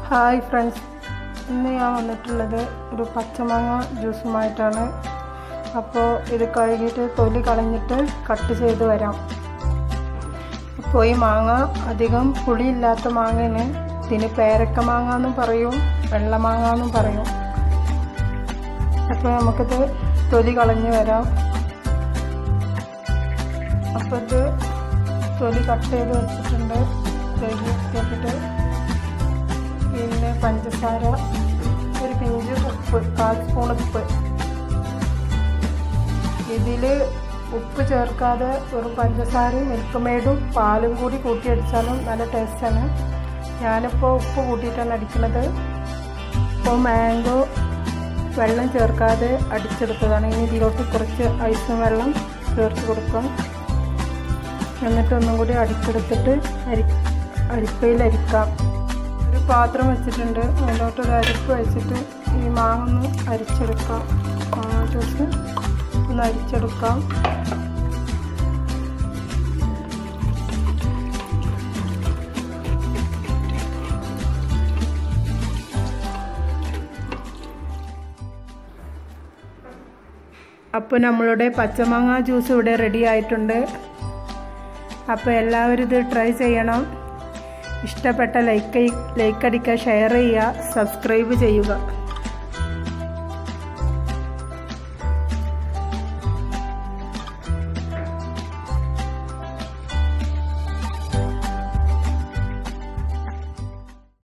hi friends ഇന്ന് ഞാൻ വന്നിട്ടുള്ളത് ഒരു പച്ചമാങ്ങ ജ്യൂസുമായിട്ടാണ് അപ്പോൾ ഇത് കഴുകിയിട്ട് തൊലി കളഞ്ഞിട്ട് കട്ട് ചെയ്ത് വരാം അപ്പോൾ ഈ മാങ്ങ അധികം പുളിയില്ലാത്ത മാങ്ങന് ഇതിന് പേരക്ക മാങ്ങ എന്നും പറയും വെള്ളമാങ്ങ എന്നും പറയും അപ്പോൾ നമുക്കിത് തൊലി കളഞ്ഞ് വരാം അപ്പോൾ ഇത് തൊലി കട്ട് ചെയ്ത് വെച്ചിട്ടുണ്ട് കഴുകി വൃത്തിയാക്കിയിട്ട് പിന്നെ പഞ്ചസാര ഒരു പിഞ്ച് ഉപ്പ് കാൽ സ്പൂൺ ഉപ്പ് ഇതിൽ ഉപ്പ് ചേർക്കാതെ വെറും പഞ്ചസാരയും മിൽക്ക് മെയ്ഡും പാലും കൂടി കൂട്ടിയടിച്ചാലും നല്ല ടേസ്റ്റാണ് ഞാനിപ്പോൾ ഉപ്പ് കൂട്ടിയിട്ടാണ് അടിക്കുന്നത് ഇപ്പോൾ മാംഗോ വെള്ളം ചേർക്കാതെ അടിച്ചെടുത്തതാണ് ഇനി ഇതിലോട്ട് കുറച്ച് ഐസും വെള്ളം ചേർത്ത് കൊടുക്കാം എന്നിട്ട് ഒന്നും കൂടി അടിച്ചെടുത്തിട്ട് അരി അരിപ്പയിൽ അരിക്കാം ഒരു പാത്രം വെച്ചിട്ടുണ്ട് അതിലോട്ട് ഒരു അരിപ്പ് വെച്ചിട്ട് ഈ മാങ്ങ ഒന്ന് അരിച്ചെടുക്കാം മാങ്ങ ജ്യൂസ് ഒന്ന് അരിച്ചെടുക്കാം അപ്പോൾ നമ്മളുടെ പച്ചമാങ്ങ ജ്യൂസ് ഇവിടെ റെഡി ആയിട്ടുണ്ട് അപ്പോൾ എല്ലാവരും ഇത് ട്രൈ ചെയ്യണം ഇഷ്ടപ്പെട്ട ലൈക്ക് ലൈക്ക് അടിക്കുക ഷെയർ ചെയ്യുക സബ്സ്ക്രൈബ് ചെയ്യുക